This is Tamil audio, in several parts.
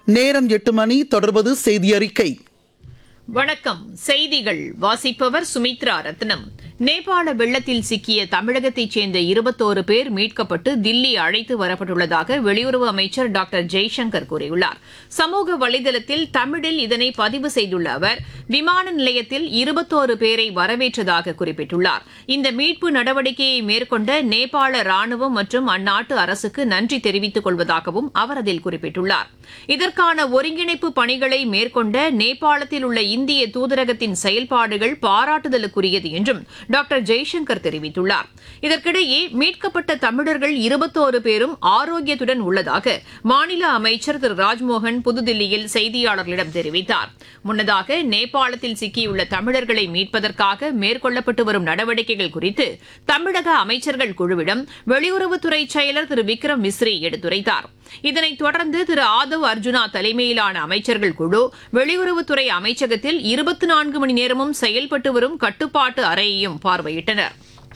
நேரம் எட்டு மணி தொடர்வது செய்தி அறிக்கை வணக்கம் செய்திகள் வாசிப்பவர் சுமித்ரா ரத்னம் நேபாள வெள்ளத்தில் சிக்கிய தமிழகத்தைச் சேர்ந்த இருபத்தோரு பேர் மீட்கப்பட்டு தில்லி அழைத்து வரப்பட்டுள்ளதாக வெளியுறவு அமைச்சர் டாக்டர் ஜெய்சங்கர் கூறியுள்ளார் சமூக வலைதளத்தில் தமிழில் இதனை பதிவு செய்துள்ள அவர் விமான நிலையத்தில் இருபத்தோரு பேரை வரவேற்றதாக குறிப்பிட்டுள்ளார் இந்த மீட்பு நடவடிக்கையை மேற்கொண்ட நேபாள ராணுவம் மற்றும் அந்நாட்டு அரசுக்கு நன்றி தெரிவித்துக் கொள்வதாகவும் அவர் அதில் குறிப்பிட்டுள்ளார் இதற்கான ஒருங்கிணைப்பு பணிகளை மேற்கொண்ட நேபாளத்தில் உள்ள இந்திய தூதரகத்தின் செயல்பாடுகள் பாராட்டுதலுக்குரியது என்றும் டாக்டர் ஜெய்சங்கர் தெரிவித்துள்ளார் இதற்கிடையே மீட்கப்பட்ட தமிழர்கள் இருபத்தோரு பேரும் ஆரோக்கியத்துடன் உள்ளதாக மாநில அமைச்சர் திரு ராஜ்மோகன் புதுதில்லியில் செய்தியாளர்களிடம் தெரிவித்தார் முன்னதாக நேபாளத்தில் சிக்கியுள்ள தமிழர்களை மீட்பதற்காக மேற்கொள்ளப்பட்டு வரும் நடவடிக்கைகள் குறித்து தமிழக அமைச்சர்கள் குழுவிடம் வெளியுறவுத்துறை செயலர் திரு விக்ரம் மிஸ்ரி எடுத்துரைத்தார் இதனைத் தொடர்ந்து திரு ஆதவ் அர்ஜுனா தலைமையிலான அமைச்சர்கள் குழு வெளியுறவுத்துறை அமைச்சகத்தில் இருபத்தி நான்கு மணி நேரமும் செயல்பட்டு வரும் கட்டுப்பாட்டு அறையையும் பார்வையிட்டனர்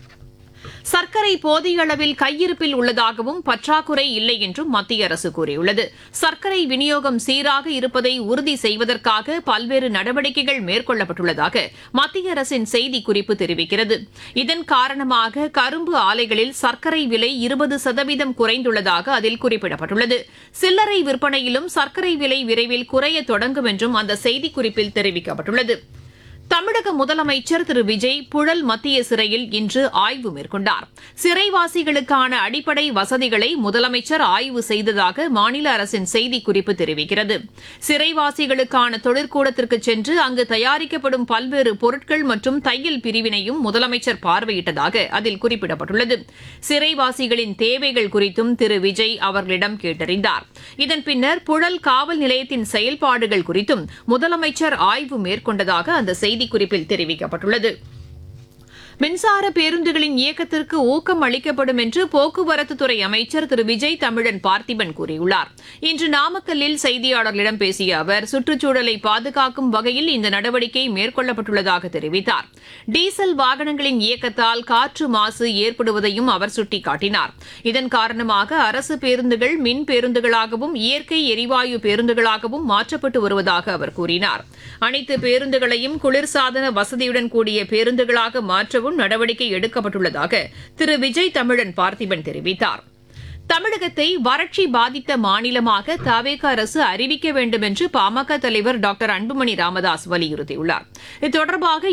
சர்க்கரை போதிய அளவில் கையிருப்பில் உள்ளதாகவும் பற்றாக்குறை இல்லை என்றும் மத்திய அரசு கூறியுள்ளது சர்க்கரை விநியோகம் சீராக இருப்பதை உறுதி செய்வதற்காக பல்வேறு நடவடிக்கைகள் மேற்கொள்ளப்பட்டுள்ளதாக மத்திய அரசின் செய்திக்குறிப்பு தெரிவிக்கிறது இதன் காரணமாக கரும்பு ஆலைகளில் சர்க்கரை விலை இருபது சதவீதம் குறைந்துள்ளதாக அதில் குறிப்பிடப்பட்டுள்ளது சில்லறை விற்பனையிலும் சர்க்கரை விலை விரைவில் குறைய தொடங்கும் என்றும் அந்த செய்திக்குறிப்பில் தெரிவிக்கப்பட்டுள்ளது தமிழக முதலமைச்சர் திரு விஜய் புழல் மத்திய சிறையில் இன்று ஆய்வு மேற்கொண்டார் சிறைவாசிகளுக்கான அடிப்படை வசதிகளை முதலமைச்சர் ஆய்வு செய்ததாக மாநில அரசின் செய்திக்குறிப்பு தெரிவிக்கிறது சிறைவாசிகளுக்கான தொழிற்கூடத்திற்கு சென்று அங்கு தயாரிக்கப்படும் பல்வேறு பொருட்கள் மற்றும் தையல் பிரிவினையும் முதலமைச்சர் பார்வையிட்டதாக அதில் குறிப்பிடப்பட்டுள்ளது சிறைவாசிகளின் தேவைகள் குறித்தும் திரு விஜய் அவர்களிடம் கேட்டறிந்தார் இதன் பின்னர் புழல் காவல் நிலையத்தின் செயல்பாடுகள் குறித்தும் முதலமைச்சர் ஆய்வு மேற்கொண்டதாக அந்த செய்திக்குறிப்பில் தெரிவிக்கப்பட்டுள்ளது மின்சார பேருந்துகளின் இயக்கத்திற்கு ஊக்கம் அளிக்கப்படும் என்று போக்குவரத்துத்துறை அமைச்சர் திரு விஜய் தமிழன் பார்த்திபன் கூறியுள்ளார் இன்று நாமக்கல்லில் செய்தியாளர்களிடம் பேசிய அவர் சுற்றுச்சூழலை பாதுகாக்கும் வகையில் இந்த நடவடிக்கை மேற்கொள்ளப்பட்டுள்ளதாக தெரிவித்தார் டீசல் வாகனங்களின் இயக்கத்தால் காற்று மாசு ஏற்படுவதையும் அவர் சுட்டிக்காட்டினார் இதன் காரணமாக அரசு பேருந்துகள் மின் பேருந்துகளாகவும் இயற்கை எரிவாயு பேருந்துகளாகவும் மாற்றப்பட்டு வருவதாக அவர் கூறினார் அனைத்து பேருந்துகளையும் குளிர்சாதன வசதியுடன் கூடிய பேருந்துகளாக மாற்றவும் நடவடிக்கை எடுக்கப்பட்டுள்ளதாக திரு விஜய் தமிழன் பார்த்திபன் தெரிவித்தார் தமிழகத்தை வறட்சி பாதித்த மாநிலமாக தவேக அரசு அறிவிக்க வேண்டும் என்று பாமக தலைவர் டாக்டர் அன்புமணி ராமதாஸ் வலியுறுத்தியுள்ளார் இது தொடர்பாக